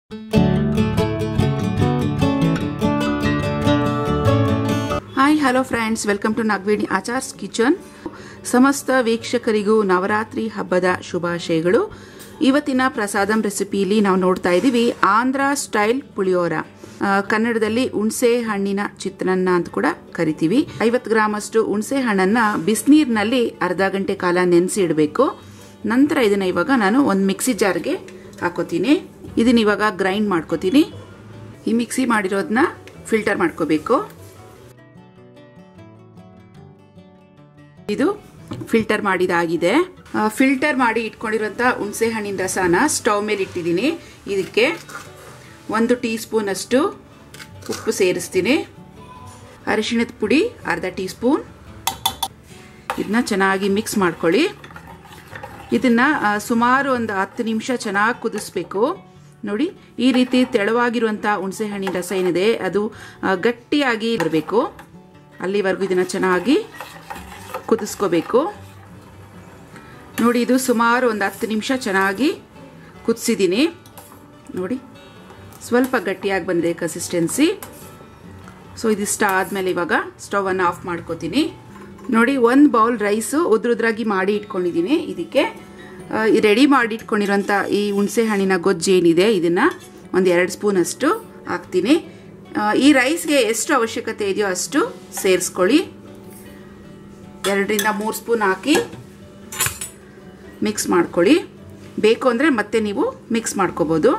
hi hello friends welcome to Nagveni Achar's kitchen ಸಮಸ್ತ ವೀಕ್ಷಕರಿಗೂ ನವರಾತ್ರಿ ಹಬ್ಬದ ಶುಭಾಶಯಗಳು ಇವತ್ತಿನ ಪ್ರಸಾದಂ ರೆಸಿಪಿಲಿ ನಾವು ನೋಡ್ತಾ ಇದ್ದೀವಿ ಆಂಧ್ರ ಸ್ಟೈಲ್ ಪುಳಿಯೋರ ಆ, ಕನ್ನಡದಲ್ಲಿ ಹುಣಸೆ ಹಣ್ಣಿನ ಚಿತ್ರಾನ್ನ ಅಂತ ಕೂಡ ಕರಿತೀವಿ ಐವತ್ತು ಗ್ರಾಮ್ ಅಷ್ಟು ಹುಣಸೆ ಹಣ್ಣನ್ನ ಬಿಸಿನೀರಿನಲ್ಲಿ ಅರ್ಧ ಗಂಟೆ ಕಾಲ ನೆನೆಸಿ ಇಡಬೇಕು ನಂತರ ಇದನ್ನ ಇವಾಗ ನಾನು ಒಂದು ಮಿಕ್ಸಿ ಜಾರ್ಗೆ ಹಾಕೋತೀನಿ ಇದನ್ನ ಇವಾಗ ಗ್ರೈಂಡ್ ಮಾಡ್ಕೋತೀನಿ ಈ ಮಿಕ್ಸಿ ಮಾಡಿರೋದನ್ನ ಫಿಲ್ಟರ್ ಮಾಡ್ಕೋಬೇಕು ಇದು ಫಿಲ್ಟರ್ ಮಾಡಿದಾಗಿದೆ ಫಿಲ್ಟರ್ ಮಾಡಿ ಇಟ್ಕೊಂಡಿರುವಂಥ ಹುಣಸೆ ಹಣ್ಣಿನ ರಸನ ಸ್ಟವ್ ಮೇಲೆ ಇಟ್ಟಿದ್ದೀನಿ ಇದಕ್ಕೆ ಒಂದು ಟೀ ಸ್ಪೂನ್ ಅಷ್ಟು ಉಪ್ಪು ಸೇರಿಸ್ತೀನಿ ಅರಿಶಿಣದ ಪುಡಿ ಅರ್ಧ ಟೀ ಸ್ಪೂನ್ ಇದನ್ನ ಚೆನ್ನಾಗಿ ಮಿಕ್ಸ್ ಮಾಡ್ಕೊಳ್ಳಿ ಇದನ್ನ ಆ, ಸುಮಾರು ಒಂದು ಹತ್ತು ನಿಮಿಷ ಚೆನ್ನಾಗಿ ಕುದಿಸ್ಬೇಕು ನೋಡಿ ಈ ರೀತಿ ತೆಳುವಾಗಿರುವಂಥ ಹುಣಸೆ ಹಣ್ಣಿನ ರಸ ಏನಿದೆ ಅದು ಆ, ಗಟ್ಟಿಯಾಗಿ ಬರಬೇಕು ಅಲ್ಲಿವರೆಗೂ ಇದನ್ನ ಚೆನ್ನಾಗಿ ಕುದಿಸ್ಕೋಬೇಕು ನೋಡಿ ಇದು ಸುಮಾರು ಒಂದು ಹತ್ತು ನಿಮಿಷ ಚೆನ್ನಾಗಿ ಕುದಿಸಿದ್ದೀನಿ ನೋಡಿ ಸ್ವಲ್ಪ ಗಟ್ಟಿಯಾಗಿ ಬಂದಿದೆ ಕನ್ಸಿಸ್ಟೆನ್ಸಿ ಸೊ ಇದಿಷ್ಟ ಆದಮೇಲೆ ಇವಾಗ ಸ್ಟವನ್ನು ಆಫ್ ಮಾಡ್ಕೋತೀನಿ ನೋಡಿ ಒಂದು ಬೌಲ್ ರೈಸು ಉದ್ರುದ್ರಾಗಿ ಮಾಡಿ ಇಟ್ಕೊಂಡಿದ್ದೀನಿ ಇದಕ್ಕೆ ರೆಡಿ ಮಾಡಿ ಇಟ್ಕೊಂಡಿರೋಂಥ ಈ ಹುಣಸೆ ಹಣ್ಣಿನ ಗೊಜ್ಜು ಏನಿದೆ ಇದನ್ನು ಒಂದು ಎರಡು ಸ್ಪೂನ್ ಅಷ್ಟು ಹಾಕ್ತೀನಿ ಆ, ಈ ರೈಸ್ಗೆ ಎಷ್ಟು ಅವಶ್ಯಕತೆ ಇದೆಯೋ ಅಷ್ಟು ಸೇರಿಸ್ಕೊಳ್ಳಿ ಎರಡರಿಂದ ಮೂರು ಸ್ಪೂನ್ ಹಾಕಿ ಮಿಕ್ಸ್ ಮಾಡ್ಕೊಳ್ಳಿ ಬೇಕು ಅಂದರೆ ಮತ್ತೆ ನೀವು ಮಿಕ್ಸ್ ಮಾಡ್ಕೋಬೋದು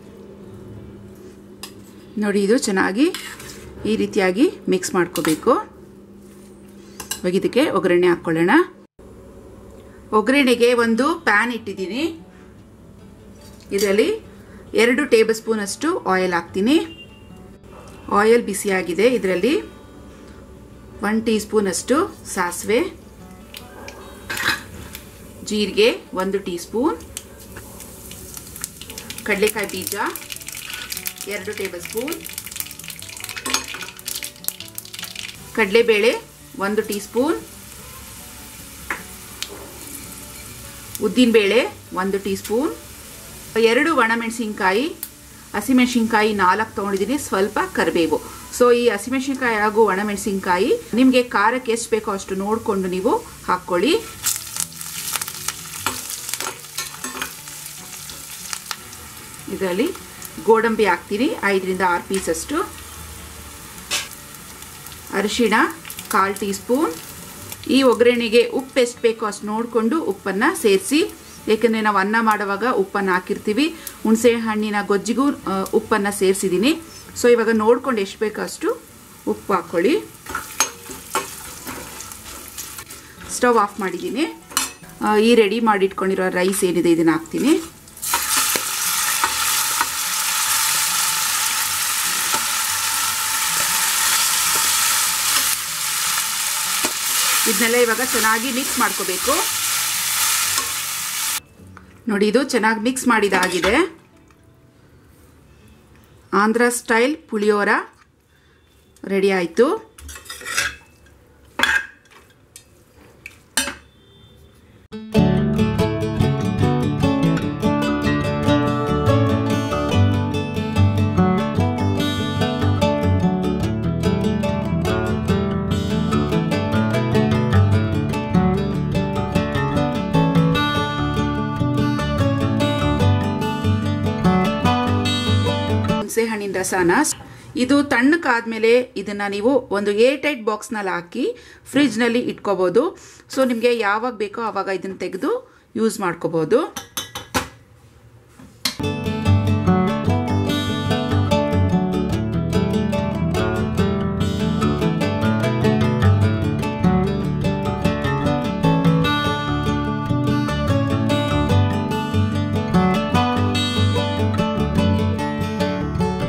ನೋಡಿ ಇದು ಚೆನ್ನಾಗಿ ಈ ರೀತಿಯಾಗಿ ಮಿಕ್ಸ್ ಮಾಡ್ಕೋಬೇಕು ಇವಾಗ ಇದಕ್ಕೆ ಒಗ್ಗರಣೆ ಹಾಕ್ಕೊಳ್ಳೋಣ ಒಗ್ಗರಣೆಗೆ ಒಂದು ಪ್ಯಾನ್ ಇಟ್ಟಿದ್ದೀನಿ ಇದರಲ್ಲಿ ಎರಡು ಟೇಬಲ್ ಸ್ಪೂನ್ ಅಷ್ಟು ಆಯಿಲ್ ಹಾಕ್ತೀನಿ ಆಯಿಲ್ ಬಿಸಿಯಾಗಿದೆ ಇದರಲ್ಲಿ ಒನ್ ಟೀ ಸ್ಪೂನ್ ಅಷ್ಟು ಸಾಸಿವೆ ಜೀರಿಗೆ ಒಂದು ಟೀ ಸ್ಪೂನ್ ಕಡಲೆಕಾಯಿ ಬೀಜ ಎರಡು ಟೇಬಲ್ ಸ್ಪೂನ್ ಕಡಲೆಬೇಳೆ ಒಂದು ಟೀ ಸ್ಪೂನ್ ಉದ್ದಿನಬೇಳೆ ಒಂದು ಟೀ ಸ್ಪೂನ್ ಎರಡು ಒಣಮೆಣಸಿನ್ಕಾಯಿ ಹಸಿಮೆಣಸಿನ್ಕಾಯಿ ನಾಲ್ಕು ತೊಗೊಂಡಿದ್ದೀನಿ ಸ್ವಲ್ಪ ಕರಿಬೇವು ಸೊ ಈ ಹಸಿಮೆಣಸಿನ್ಕಾಯಿ ಹಾಗೂ ಒಣಮೆಣಸಿನ್ಕಾಯಿ ನಿಮಗೆ ಖಾರಕ್ಕೆ ಎಷ್ಟು ಬೇಕೋ ಅಷ್ಟು ನೋಡಿಕೊಂಡು ನೀವು ಹಾಕ್ಕೊಳ್ಳಿ ಇದರಲ್ಲಿ ಗೋಡಂಬಿ ಹಾಕ್ತೀನಿ ಐದರಿಂದ ಆರು ಪೀಸ್ ಅಷ್ಟು ಅರಿಶಿಣ ಕಾಲು ಟೀ ಸ್ಪೂನ್ ಈ ಒಗ್ಗರಣೆಗೆ ಉಪ್ಪು ಎಷ್ಟು ಬೇಕೋ ಅಷ್ಟು ನೋಡಿಕೊಂಡು ಉಪ್ಪನ್ನು ಸೇರಿಸಿ ಏಕೆಂದರೆ ನಾವು ಅನ್ನ ಮಾಡುವಾಗ ಉಪ್ಪನ್ನು ಹಾಕಿರ್ತೀವಿ ಹುಣಸೆ ಹಣ್ಣಿನ ಗೊಜ್ಜಿಗೂ ಆ, ಉಪ್ಪನ್ನು ಸೇರಿಸಿದ್ದೀನಿ ಸೊ ಇವಾಗ ನೋಡ್ಕೊಂಡು ಎಷ್ಟು ಬೇಕೋ ಅಷ್ಟು ಉಪ್ಪು ಹಾಕ್ಕೊಳ್ಳಿ ಸ್ಟವ್ ಆಫ್ ಮಾಡಿದ್ದೀನಿ ಆ, ಈ ರೆಡಿ ಮಾಡಿಟ್ಕೊಂಡಿರೋ ರೈಸ್ ಏನಿದೆ ಇದನ್ನು ಹಾಕ್ತೀನಿ ಇದನ್ನೆಲ್ಲ ಇವಾಗ ಚೆನ್ನಾಗಿ ಮಿಕ್ಸ್ ಮಾಡ್ಕೋಬೇಕು ನೋಡಿ ಇದು ಚೆನ್ನಾಗಿ ಮಿಕ್ಸ್ ಮಾಡಿದಾಗಿದೆ ಆಂಧ್ರ ಸ್ಟೈಲ್ ಪುಳಿಯೋರ ರೆಡಿ ಆಯಿತು ಹುಣಸೆ ಹಣ್ಣಿನ ರಸನ ಇದು ತಣ್ಣಕ್ಕಾದ್ಮೇಲೆ ಇದನ್ನ ನೀವು ಒಂದು ಏರ್ ಟೈಟ್ ಬಾಕ್ಸ್ನಲ್ಲಿ ಹಾಕಿ ಫ್ರಿಜ್ನಲ್ಲಿ ಇಟ್ಕೋಬೋದು ಸೊ ನಿಮಗೆ ಯಾವಾಗ ಬೇಕೋ ಆವಾಗ ಇದನ್ನ ತೆಗೆದು ಯೂಸ್ ಮಾಡ್ಕೋಬೋದು